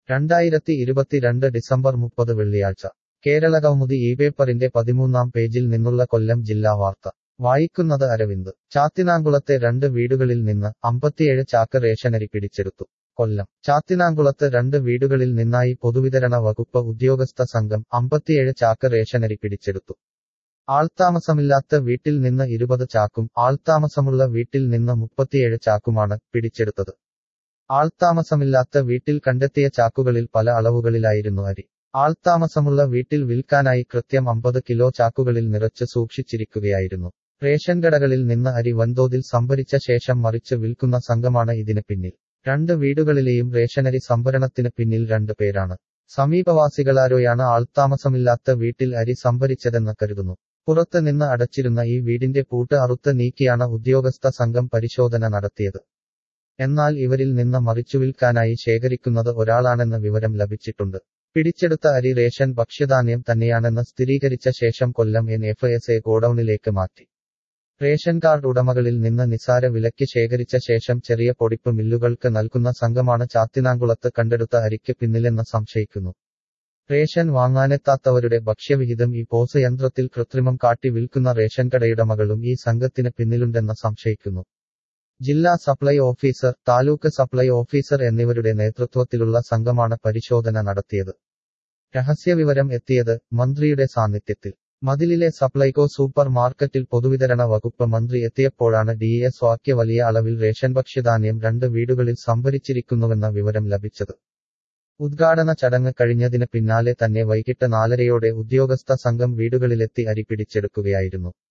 രണ്ടായിരത്തി ഇരുപത്തിരണ്ട് ഡിസംബർ മുപ്പത് വെള്ളിയാഴ്ച കേരള കൗമുദി ഈ പേപ്പറിന്റെ പതിമൂന്നാം പേജിൽ നിന്നുള്ള കൊല്ലം ജില്ലാ വാർത്ത വായിക്കുന്നത് അരവിന്ദ് ചാത്തിനാങ്കുളത്തെ രണ്ട് വീടുകളിൽ നിന്ന് അമ്പത്തിയേഴ് ചാക്ക് റേഷനരി പിടിച്ചെടുത്തു കൊല്ലം ചാത്തിനാങ്കുളത്ത് രണ്ട് വീടുകളിൽ നിന്നായി പൊതുവിതരണ വകുപ്പ് ഉദ്യോഗസ്ഥ സംഘം അമ്പത്തിയേഴ് ചാക്ക് റേഷനരി പിടിച്ചെടുത്തു ആൾത്താമസമില്ലാത്ത വീട്ടിൽ നിന്ന് ഇരുപത് ചാക്കും ആൾത്താമസമുള്ള വീട്ടിൽ നിന്ന് മുപ്പത്തിയേഴ് ചാക്കുമാണ് പിടിച്ചെടുത്തത് ആൾത്താമസമില്ലാത്ത വീട്ടിൽ കണ്ടെത്തിയ ചാക്കുകളിൽ പല അളവുകളിലായിരുന്നു അരി ആൾത്താമസമുള്ള വീട്ടിൽ വിൽക്കാനായി കൃത്യം അമ്പത് കിലോ ചാക്കുകളിൽ നിറച്ച് സൂക്ഷിച്ചിരിക്കുകയായിരുന്നു റേഷൻ കടകളിൽ നിന്ന് അരി വൻതോതിൽ സംഭരിച്ച ശേഷം മറിച്ച് വിൽക്കുന്ന സംഘമാണ് ഇതിന് പിന്നിൽ രണ്ട് വീടുകളിലെയും റേഷനരി സംഭരണത്തിന് പിന്നിൽ രണ്ട് പേരാണ് സമീപവാസികളാരോയാണ് ആൾത്താമസമില്ലാത്ത വീട്ടിൽ അരി സംഭരിച്ചതെന്ന് കരുതുന്നു പുറത്ത് നിന്ന് അടച്ചിരുന്ന ഈ വീടിന്റെ പൂട്ട് അറുത്ത് നീക്കിയാണ് ഉദ്യോഗസ്ഥ സംഘം പരിശോധന നടത്തിയത് എന്നാൽ ഇവരിൽ നിന്ന് മറിച്ചുവിൽക്കാനായി ശേഖരിക്കുന്നത് ഒരാളാണെന്ന് വിവരം ലഭിച്ചിട്ടുണ്ട് പിടിച്ചെടുത്ത അരി റേഷൻ ഭക്ഷ്യധാന്യം തന്നെയാണെന്ന് സ്ഥിരീകരിച്ച ശേഷം Kollam N F S A ഗോഡൌണിലേക്ക് മാറ്റി റേഷൻ കാർഡ് ഉടമകളിൽ നിന്ന് നിസാര വിലയ്ക്ക് ശേഖരിച്ച ശേഷം ചെറിയ പൊടിപ്പ് മില്ലുകൾക്ക് നൽകുന്ന സംഘമാണ് ചാത്തിനാങ്കുളത്ത് കണ്ടെടുത്ത അരിക്ക് പിന്നിലെന്ന് സംശയിക്കുന്നു റേഷൻ വാങ്ങാനെത്താത്തവരുടെ ഭക്ഷ്യവിഹിതം ഈ പോസ് യന്ത്രത്തിൽ കൃത്രിമം കാട്ടി വിൽക്കുന്ന റേഷൻ കടയുടമകളും ഈ സംഘത്തിന് പിന്നിലുണ്ടെന്ന് സംശയിക്കുന്നു ജില്ലാ supply officer taluk supply officer എന്നിവരുടെ നേതൃത്വത്തിലുള്ള സംഘമാണ് പരിശോധന നടത്തിയത് രഹസ്യവിവരം എത്തിയത് മന്ത്രിയുടെ സാന്നിധ്യത്തിൽ മതിലിലെ സപ്ലൈകോ സൂപ്പർ മാർക്കറ്റിൽ പൊതുവിതരണ വകുപ്പ് മന്ത്രി എത്തിയപ്പോഴാണ് ഡിഎസ് വാക്യ വലിയ അളവിൽ റേഷൻ ഭക്ഷ്യധാന്യം രണ്ട് വീടുകളിൽ സംഭരിച്ചിരിക്കുന്നുവെന്ന വിവരം ലഭിച്ചത് ഉദ്ഘാടന ചടങ്ങ് കഴിഞ്ഞതിന് പിന്നാലെ തന്നെ വൈകിട്ട് നാലരയോടെ ഉദ്യോഗസ്ഥ സംഘം വീടുകളിലെത്തി അരി പിടിച്ചെടുക്കുകയായിരുന്നു